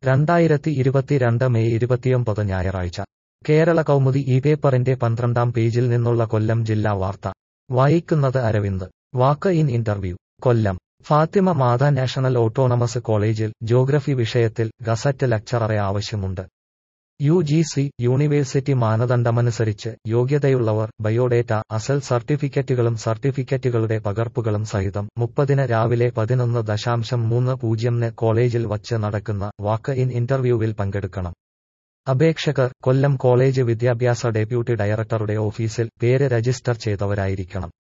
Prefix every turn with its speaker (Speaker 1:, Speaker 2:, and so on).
Speaker 1: രണ്ടായിരത്തി ഇരുപത്തിരണ്ട് മെയ് ഇരുപത്തിയൊമ്പത് ഞായറാഴ്ച കേരള കൗമുദി ഈ പേപ്പറിന്റെ പന്ത്രണ്ടാം പേജിൽ നിന്നുള്ള കൊല്ലം ജില്ലാ വാർത്ത വായിക്കുന്നത് Aravind walk in interview Kollam Fathima Matha national autonomous കോളേജിൽ ജോഗ്രഫി വിഷയത്തിൽ ഗസറ്റ് ലക്ചററെ ആവശ്യമുണ്ട് യു ജി സി യൂണിവേഴ്സിറ്റി മാനദണ്ഡമനുസരിച്ച് യോഗ്യതയുള്ളവർ ബയോഡേറ്റ അസൽ സർട്ടിഫിക്കറ്റുകളും സർട്ടിഫിക്കറ്റുകളുടെ പകർപ്പുകളും സഹിതം മുപ്പതിന് രാവിലെ പതിനൊന്ന് ദശാംശം മൂന്ന് പൂജ്യംന് കോളേജിൽ വച്ച് നടക്കുന്ന വാക്ക് ഇൻ ഇന്റർവ്യൂവിൽ പങ്കെടുക്കണം അപേക്ഷകർ കൊല്ലം കോളേജ് വിദ്യാഭ്യാസ ഡെപ്യൂട്ടി ഡയറക്ടറുടെ ഓഫീസിൽ പേര് രജിസ്റ്റർ ചെയ്തവരായിരിക്കണം